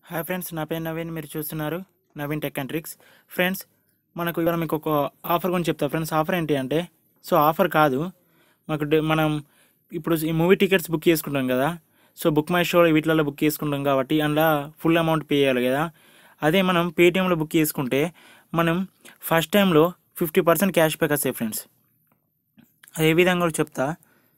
hi friends నా పేరు నవీన్ మీరు చూస్తున్నారు Naveen tech and tricks friends మనకు ఇవాళ మీకు ఒక ఆఫర్ గురించి చెప్తా ఫ్రెండ్స్ ఆఫర్ ఏంటి అంటే సో ఆఫర్ కాదు మాకు డే- మనం ఇప్పుడు ఈ మూవీ టికెట్స్ బుక్ చేసుకుంటాం కదా సో బుక్ మై షో వీటిలలో బుక్ చేసుకుంటాం కాబట్టి అందులో ఫుల్ అమౌంట్ పే చేయాలి కదా అదే మనం పేటిఎంలో బుక్ చేసుకుంటే మనం ఫస్ట్ టైంలో ఫిఫ్టీ పర్సెంట్ క్యాష్ బ్యాక్ వస్తాయి ఫ్రెండ్స్ అది ఏ విధంగా కూడా చెప్తా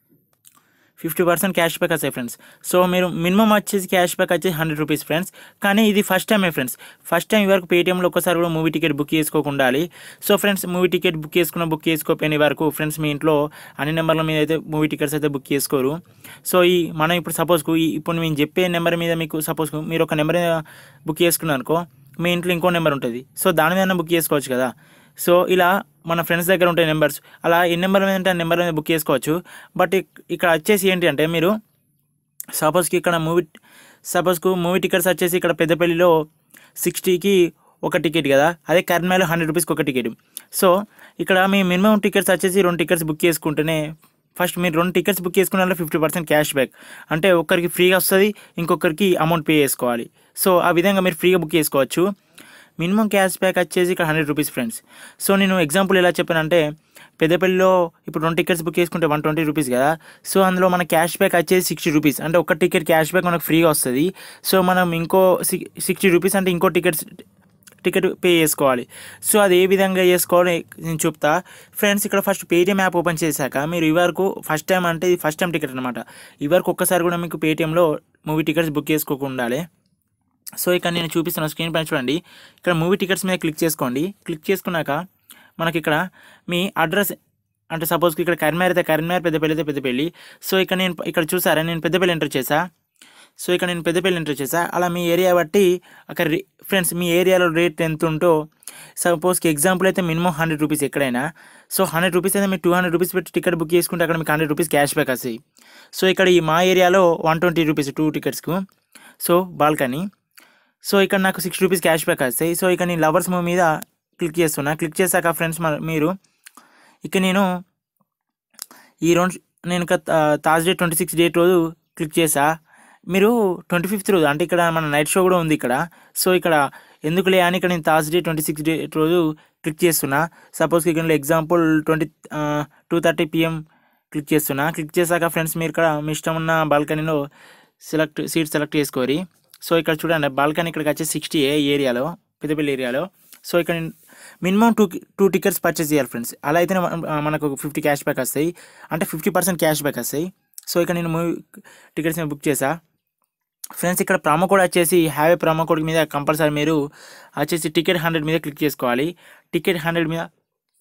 ఫిఫ్టీ పర్సెంట్ క్యాష్ బ్యాక్ వస్తాయి ఫ్రెండ్స్ సో మీరు మినిమం వచ్చేసి క్యాష్ బ్యాక్ వచ్చేసి హండ్రెడ్ రూపీస్ ఫ్రెండ్స్ కానీ ఇది ఫస్ట్ టైమే ఫ్రెండ్స్ ఫస్ట్ టైం వరకు పేటీఎంలో ఒకసారి కూడా మూవీ టికెట్ బుక్ చేసుకోకుండా ఉండాలి so friends movie ticket book చేసుకున్న బుక్ చేసుకోపోయిన వరకు ఫ్రెండ్స్ మీ ఇంట్లో అన్ని నెంబర్ల మీద అయితే మూవీ టికెట్స్ అయితే బుక్ చేసుకోరు సో ఈ మనం ఇప్పుడు సపోజ్కు ఈ ఇప్పుడు మేము చెప్పే నెంబర్ మీద మీకు సపోజ్ మీరు ఒక నెంబర్ బుక్ చేసుకున్నారు అనుకో మీ ఇంట్లో ఇంకో నెంబర్ ఉంటుంది సో దాని మీద బుక్ చేసుకోవచ్చు కదా సో ఇలా మన ఫ్రెండ్స్ దగ్గర ఉంటాయి నెంబర్స్ అలా ఏ నెంబర్ మీద ఉంటే ఆ నెంబర్ మీద బుక్ చేసుకోవచ్చు బట్ ఇక్- ఇక్కడ వచ్చేసి ఏంటి అంటే మీరు సపోజ్కి ఇక్కడ మూవీ సపోజ్కు మూవీ టికెట్స్ వచ్చేసి ఇక్కడ పెద్దపల్లిలో సిక్స్టీకి ఒక టికెట్ కదా అదే కర్నాలో హండ్రెడ్ రూపీస్కి ఒక టికెట్ సో ఇక్కడ మీ మినిమం టికెట్స్ వచ్చేసి రెండు టికెట్స్ బుక్ చేసుకుంటేనే ఫస్ట్ మీరు రెండు టికెట్స్ బుక్ చేసుకున్న ఫిఫ్టీ పర్సెంట్ క్యాష్ బ్యాక్ అంటే ఒకరికి ఫ్రీగా వస్తుంది ఇంకొకరికి అమౌంట్ పే చేసుకోవాలి సో ఆ విధంగా మీరు ఫ్రీగా బుక్ చేసుకోవచ్చు మినిమం క్యాష్ బ్యాక్ వచ్చేసి ఇక్కడ హండ్రెడ్ రూపీస్ ఫ్రెండ్స్ సో నేను ఎగ్జాంపుల్ ఎలా చెప్పానంటే పెద్దపల్లిలో ఇప్పుడు రెండు టికెట్స్ బుక్ చేసుకుంటే వన్ ట్వంటీ రూపీస్ కదా సో అందులో మన క్యాష్ బ్యాక్ వచ్చేసి సిక్స్టీ రూపీస్ అంటే ఒక టికెట్ క్యాష్ బ్యాక్ మనకు ఫ్రీగా వస్తుంది సో మనం ఇంకో సిక్స్టీ రూపీస్ అంటే ఇంకో టికెట్స్ టికెట్ పే చేసుకోవాలి సో అది ఏ విధంగా చేసుకోవాలో నేను చెప్తా ఫ్రెండ్స్ ఇక్కడ ఫస్ట్ పేటిఎం యాప్ ఓపెన్ చేశాక మీరు ఈ వరకు ఫస్ట్ టైం అంటే ఇది ఫస్ట్ టైం టికెట్ అనమాట ఈ వరకు ఒక్కసారి కూడా మీకు పేటిఎంలో మూవీ టికెట్స్ బుక్ చేసుకోకుండా ఉండాలి సో ఇక్కడ నేను చూపిస్తున్న స్క్రీన్ పైన చూడండి ఇక్కడ మూవీ టికెట్స్ మీద క్లిక్ చేసుకోండి క్లిక్ చేసుకున్నాక మనకి ఇక్కడ మీ అడ్రస్ అంటే సపోజ్ ఇక్కడ కరీంనగర్ అయితే కరీంనగర్ పెద్దపల్లి అయితే పెద్దపల్లి సో ఇక్కడ నేను ఇక్కడ చూసారా నేను పెద్దపల్లి ఎంటర్ చేసా సో ఇక్కడ నేను పెద్దపల్లి ఎంటర్ చేసా అలా మీ ఏరియా బట్టి అక్కడ ఫ్రెండ్స్ మీ ఏరియాలో రేట్ ఎంత ఉంటో సపోజ్కి ఎగ్జాంపుల్ అయితే మినిమం హండ్రెడ్ రూపీస్ ఎక్కడైనా సో హండ్రెడ్ రూపీస్ అయితే మీరు టూ హండ్రెడ్ రూపీస్ పెట్టి టికెట్ బుక్ చేసుకుంటే అక్కడ మీకు హండ్రెడ్ రూపీస్ క్యాష్ బ్యాక్ వస్తాయి సో ఇక్కడ ఈ మా ఏరియాలో వన్ ట్వంటీ రూపీస్ టూ టికెట్స్కు సో బాల్కనీ సో ఇక్కడ నాకు సిక్స్ రూపీస్ క్యాష్ బ్యాక్ వస్తాయి సో ఇక్కడ నేను లవర్స్ మూవ్ మీద క్లిక్ చేస్తున్నా క్లిక్ చేశాక ఫ్రెండ్స్ మీరు ఇక నేను ఈ రోజు నేను థర్స్డే ట్వంటీ సిక్స్ డేట్ రోజు క్లిక్ చేసా మీరు ట్వంటీ ఫిఫ్త్ రోజు అంటే ఇక్కడ మన నైట్ షో కూడా ఉంది ఇక్కడ సో ఇక్కడ ఎందుకులే అని ఇక్కడ నేను థర్స్డే ట్వంటీ సిక్స్ డేట్ రోజు క్లిక్ చేస్తున్నా సపోజ్ ఇక్కడ example twenty two thirty PM click చేస్తున్నా క్లిక్ చేశాక ఫ్రెండ్స్ మీరు ఇక్కడ మీ ఇష్టం ఉన్న బాల్కనీలో సెలెక్ట్ సీట్ సెలెక్ట్ చేసుకోరి సో ఇక్కడ చూడండి బాల్కనీ ఇక్కడికి వచ్చి సిక్స్టీ ఏ ఏరియాలో పెద్దపల్లి ఏరియాలో సో ఇక్కడ minimum two two tickets purchase చేయాలి ఫ్రెండ్స్ అలా అయితేనే మన- మనకు ఫిఫ్టీ క్యాష్ బ్యాక్ వస్తాయి అంటే ఫిఫ్టీ పర్సెంట్ క్యాష్ బ్యాక్ వస్తాయి సో ఇక్కడ నేను మూవీ టికెట్స్ బుక్ చేసా ఫ్రెండ్స్ ఇక్కడ ప్రామో కోడ్ వచ్చేసి హ్యావ్ ఏ ప్రామో కోడ్ మీద కంపల్సరీ మీరు వచ్చేసి టికెట్ హండ్రెడ్ మీద క్లిక్ చేసుకోవాలి టికెట్ హండ్రెడ్ మీద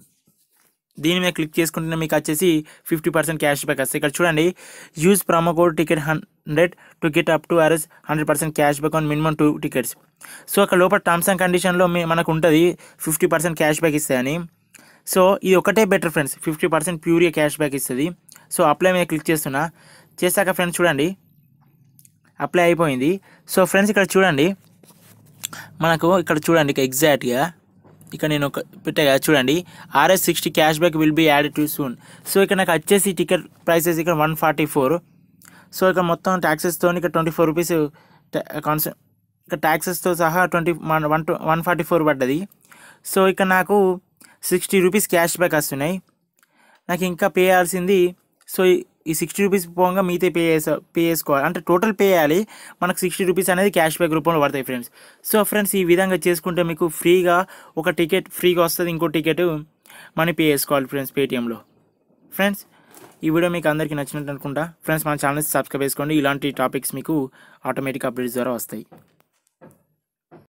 దీని మీద క్లిక్ చేసుకుంటే మీకు వచ్చేసి ఫిఫ్టీ పర్సెంట్ క్యాష్ బ్యాక్ వస్తుంది ఇక్కడ చూడండి use promo code ticket hundred to get up to RS hundred percent cash back on minimum two tickets so అక్కడ లోపల టర్మ్స్ అండ్ కండిషన్లో మీ మనకు ఉంటుంది ఫిఫ్టీ పర్సెంట్ క్యాష్ బ్యాక్ ఇస్తాయని సో ఇది ఒకటే బెటర్ ఫ్రెండ్స్ ఫిఫ్టీ పర్సెంట్ ప్యూర్గా క్యాష్ బ్యాక్ ఇస్తుంది సో అప్లై మీద క్లిక్ చేస్తున్నా చేశాక ఫ్రెండ్స్ చూడండి అప్లై అయిపోయింది సో ఫ్రెండ్స్ ఇక్కడ చూడండి మనకు ఇక్కడ చూడండి ఇక ఎగ్జాక్ట్గా ఇక్కడ నేను ఒక పెట్టా కదా చూడండి RS sixty cash back will be add to soon so ఇక్కడ నాకు వచ్చేసి టికెట్ ప్రైసెస్ ఇక్కడ వన్ ఫార్టీ ఫోర్ సో ఇక్కడ మొత్తం ట్యాక్సెస్తో ఇక్కడ ట్వంటీ ఫోర్ రూపీస్ కాన్స ఇక్కడ ట్యాక్సెస్తో సహా twenty one one one forty four పడ్డది సో ఇక్కడ నాకు సిక్స్టీ రూపీస్ క్యాష్ బ్యాక్ వస్తున్నాయి నాకు ఇంకా పే చేయాల్సింది సో ఈ- ఈ సిక్స్టీ రూపీస్ పోగా మిగతా పే చేసా పే చేసుకోవాలి అంటే టోటల్ పే చేయాలి మనకు సిక్స్టీ రూపీస్ అనేది క్యాష్ బ్యాక్ రూపంలో పడతాయి ఫ్రెండ్స్ సో ఫ్రెండ్స్ ఈ విధంగా చేసుకుంటే మీకు ఫ్రీగా ఒక టికెట్ ఫ్రీగా వస్తుంది ఇంకో టికెట్ మనీ పే చేసుకోవాలి ఫ్రెండ్స్ పేటిఎంలో ఫ్రెండ్స్ ఈ వీడియో మీకు అందరికీ నచ్చినట్టు అనుకుంటా ఫ్రెండ్స్ మన ఛానల్ సబ్స్క్రైబ్ చేసుకోండి ఇలాంటి టాపిక్స్ మీకు ఆటోమేటిక్ అప్డేట్స్ ద్వారా వస్తాయి